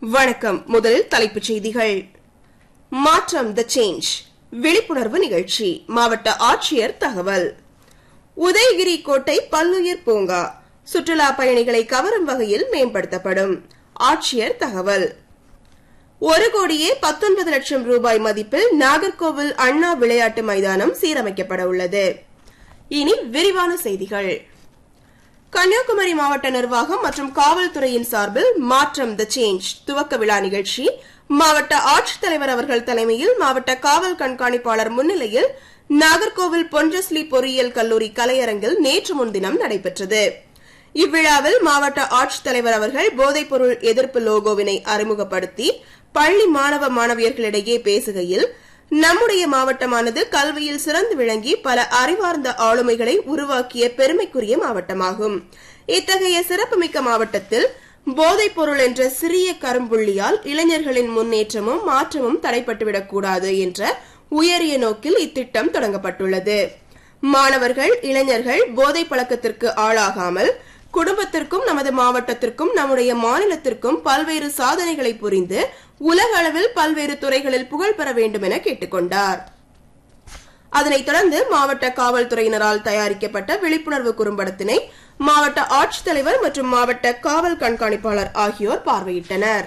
வணக்கம் முதலில் தலைப்புச் செய்திகள் மாற்றம் த சேஞ்ச் விழிப்புணர்வு நிகழ்ச்சி மாவட்ட ஆட்சியர் தகவல் உதயகிரி கோட்டை பல்லுயிர் பூங்கா சுற்றுலா பயணிகளை கவரும் வகையில் மேம்படுத்தப்படும் ஆட்சியர் தகவல் ஒரு கோடியே பத்தொன்பது லட்சம் ரூபாய் மதிப்பில் நாகர்கோவில் அண்ணா விளையாட்டு மைதானம் சீரமைக்கப்பட உள்ளது இனி விரிவான செய்திகள் கன்னியாகுமரி மாவட்ட நிர்வாகம் மற்றும் காவல்துறையின் சார்பில் மாற்றம் த சேஞ்ச் துவக்க விழா நிகழ்ச்சி மாவட்ட ஆட்சித்தலைவர் அவர்கள் தலைமையில் மாவட்ட காவல் கண்காணிப்பாளர் முன்னிலையில் நாகர்கோவில் பொன்றஸ்லி பொறியியல் கல்லூரி கலையரங்கில் நேற்று முன்தினம் நடைபெற்றது இவ்விழாவில் மாவட்ட ஆட்சித்தலைவர் அவர்கள் போதைப்பொருள் எதிர்ப்பு லோகோவினை அறிமுகப்படுத்தி பள்ளி மாணவ மாணவியர்களிடையே பேசுகையில் நம்முடைய மாவட்டமானது கல்வியில் சிறந்து விளங்கி பல அறிவார்ந்த ஆளுமைகளை உருவாக்கிய பெருமைக்குரிய மாவட்டமாகும் இத்தகைய சிறப்புமிக்க மாவட்டத்தில் போதைப் பொருள் என்ற சிறிய கரும்புள்ளியால் இளைஞர்களின் முன்னேற்றமும் மாற்றமும் தடைப்பட்டுவிடக்கூடாது என்ற உயரிய நோக்கில் இத்திட்டம் தொடங்கப்பட்டுள்ளது மாணவர்கள் இளைஞர்கள் போதை பழக்கத்திற்கு ஆளாகாமல் குடும்பத்திற்கும் நமது மாவட்டத்திற்கும் நம்முடைய மாநிலத்திற்கும் பல்வேறு சாதனைகளை புரிந்து உலக அளவில் பல்வேறு துறைகளில் புகழ் பெற வேண்டும் என கேட்டுக்கொண்டார் அதனைத் தொடர்ந்து மாவட்ட காவல்துறையினரால் தயாரிக்கப்பட்ட விழிப்புணர்வு குறும்படத்தினை மாவட்ட ஆட்சித்தலைவர் மற்றும் மாவட்ட காவல் கண்காணிப்பாளர் ஆகியோர் பார்வையிட்டனர்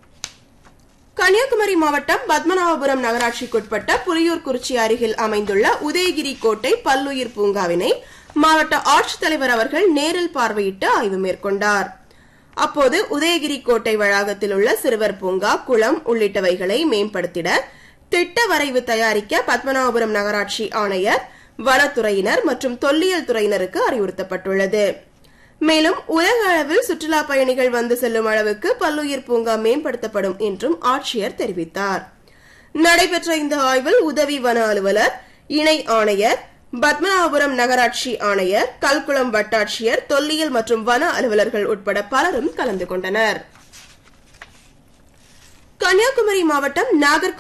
கன்னியாகுமரி மாவட்டம் பத்மநாபபுரம் நகராட்சிக்குட்பட்ட புலியூர்குறிச்சி அருகில் அமைந்துள்ள உதயகிரி கோட்டை பல்லுயிர் பூங்காவினை மாவட்ட ஆட்சித்தலைவர் அவர்கள் நேரில் பார்வையிட்டு ஆய்வு மேற்கொண்டார் அப்போது உதயகிரி கோட்டை வளாகத்தில் உள்ள சிறுவர் பூங்கா குளம் உள்ளிட்டவைகளை மேம்படுத்திட திட்ட வரைவு தயாரிக்க பத்மநாபபுரம் நகராட்சி ஆணையர் வனத்துறையினர் மற்றும் தொல்லியல் துறையினருக்கு அறிவுறுத்தப்பட்டுள்ளது மேலும் உலக அளவில் சுற்றுலா பயணிகள் வந்து செல்லும் அளவுக்கு பல்லுயிர் பூங்கா மேம்படுத்தப்படும் என்றும் ஆட்சியர் தெரிவித்தார் நடைபெற்ற இந்த ஆய்வில் உதவி வன அலுவலர் இணை ஆணையர் பத்மநாபபுரம் நகராட்சி ஆணையர் கல்குளம் வட்டாட்சியர் தொல்லியல் மற்றும் வன அலுவலர்கள் உட்பட பலரும் கலந்து கொண்டனர் கன்னியாகுமரி மாவட்டம் நாகர்கோவில்